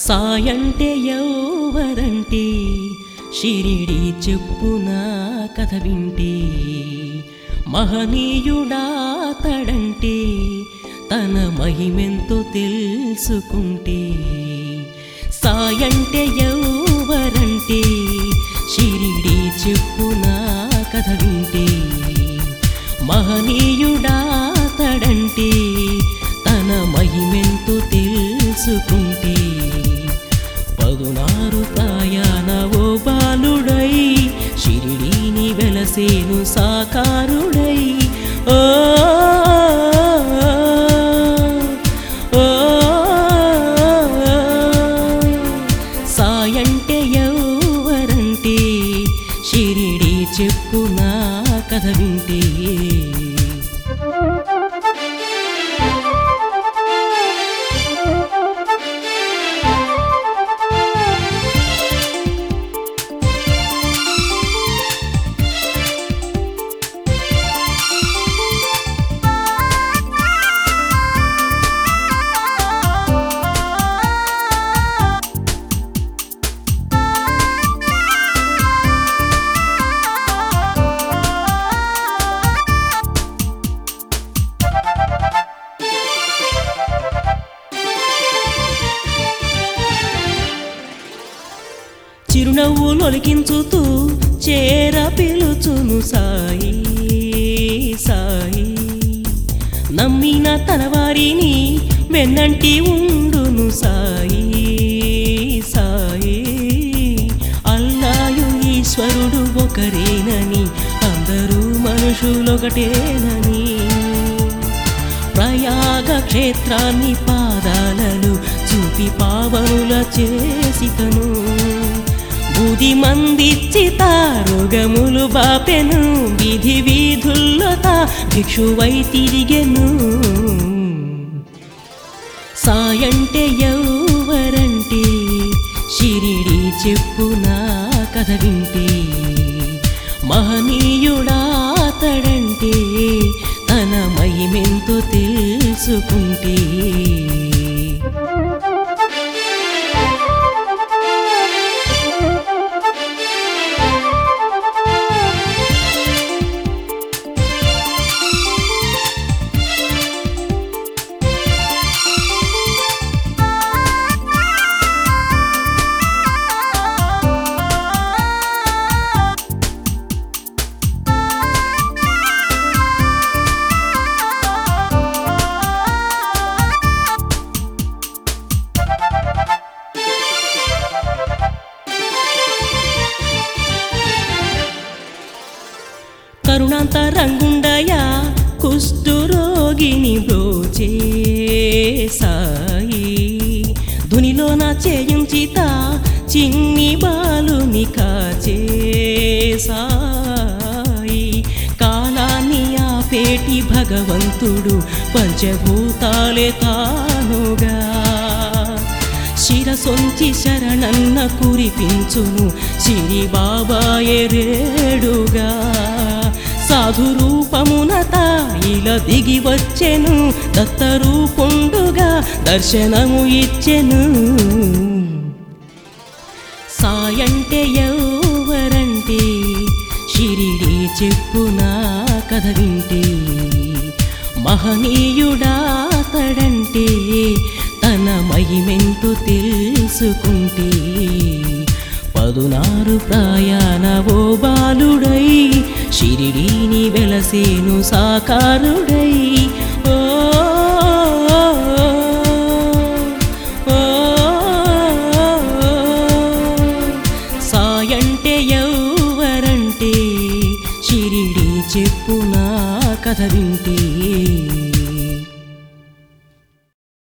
సాయంటే ఎవరంటే షిరిడి చెప్పునా కథ వింటే మహనీయుడా తడంటే తన మహిమెంతో తెలుసుకుంటే సాయంటే ఎవరంటే షిరిడి చెప్పునా కథ వింటే మహనీయుడా తడంటే తన మహిమెంతో తెలుసుకుంటే పదునారు ప్రాయాన ఓ బాలుడై షిరిడీని వెలసేను సాకారుడై ఓ ఓ సాయంటే ఎవరంటే షిరిడి చెప్పునా కథ వింటే చిరునవ్వులొలికించుతూ చేర పిలుచును సాయి సాయి నమ్మిన తన వారిని వెన్నంటి ఉండును సాయి సాయి అల్లాయు ఈశ్వరుడు ఒకరేనని అందరూ మనుషులొకటేనని ప్రయాగ క్షేత్రాన్ని పాదాలలో చూపి పావనుల చేసితను బుది మందిచ్చి తారుగములు బాపెను విధి వీధుల్లో తా భిక్షువై తిరిగెను సాయంటే ఎవరంటే షిరిడి చెప్పునా కథ వింటే మహనీయుడా తడంటే తన మహిమెంతో తెలుసుకుంటే కరుణాంతరంగుండయా కుష్ఠురోగిని బ్రోచే సాయి ధునిలోన చేయించిత చిన్ని బాలుని కాచే సాయి కాలాన్ని ఆపేటి భగవంతుడు పంచభూతాలే తానుగా శిరసొంచి శరణన్న కురిపించును సిరి బాబాయే రేడుగా సాధు రూపమున తాయిల దిగి వచ్చెను దత్త రూపుండుగా దర్శనము ఇచ్చెను సాయంటే ఎవరంటే షిరిడి చెప్పునా కథ వింటే మహనీయుడా తడంటే తన మహిమెంతో తెలుసుకుంటే పదునారు ప్రాయాన ఓ బాలుడై షిరిడీని వెలసేను సాకారుడై ఓ ఓ, సాయంటే ఎవరంటే షిరిడి చెప్పునా కథ వింటే